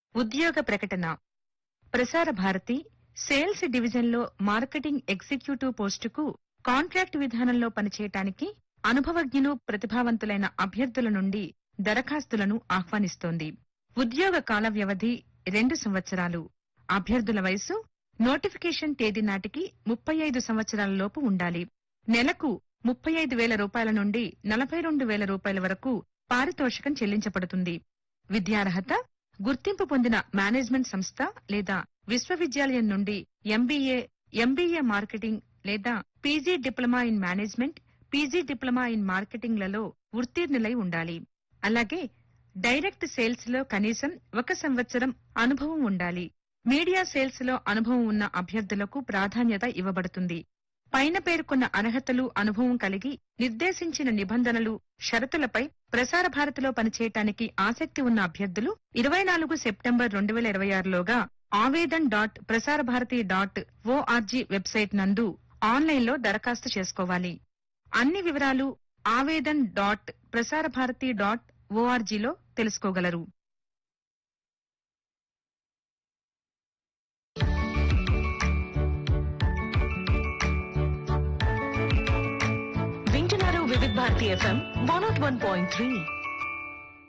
ఉద్యోగ ప్రకటన ప్రసార భారతి సేల్స్ డివిజన్లో మార్కెటింగ్ ఎగ్జిక్యూటివ్ పోస్టుకు కాంట్రాక్ట్ విధానంలో పనిచేయటానికి అనుభవజ్ఞులు ప్రతిభావంతులైన అభ్యర్థుల నుండి దరఖాస్తులను ఆహ్వానిస్తోంది ఉద్యోగ కాల వ్యవధి రెండు సంవత్సరాలు అభ్యర్థుల వయసు నోటిఫికేషన్ తేదీ నాటికి ముప్పై ఐదు సంవత్సరాల లోపు ఉండాలి నెలకు ముప్పై ఐదు వేల రూపాయల నుండి నలభై రెండు వేల రూపాయల వరకు పారితోషికం చెల్లించబడుతుంది విద్యార్హత గుర్తింపు పొందిన మేనేజ్మెంట్ సంస్థ లేదా విశ్వవిద్యాలయం నుండి ఎంబీఏ ఎంబీఏ మార్కెటింగ్ లేదా PG diploma in management PG diploma in marketing లలో ఉత్తీర్ణులై ఉండాలి అలాగే డైరెక్ట్ సేల్స్ లో కనీసం ఒక సంవత్సరం అనుభవం ఉండాలి మీడియా సేల్స్ లో అనుభవం ఉన్న అభ్యర్థులకు ప్రాధాన్యత ఇవ్వబడుతుంది పైన పేర్కొన్న అర్హతలు అనుభవం కలిగి నిర్దేశించిన నిబంధనలు షరతులపై ప్రసార భారతిలో పనిచేయటానికి ఆసక్తి ఉన్న అభ్యర్థులు ఇరవై నాలుగు సెప్టెంబర్ రెండు వేల ఇరవై ఆరులోగా ఆవేదన్ డాట్ ప్రసార భారతి డాట్ ఓఆర్జీ వెబ్సైట్ నందు ఆన్లైన్లో దరఖాస్తు చేసుకోవాలి అన్ని వివరాలు ఆవేదన్ డాట్ ప్రసార భారతి డాట్ ఓఆర్జీలో తెలుసుకోగలరు వింటున్నారు Vividh Bharati FM one not one point three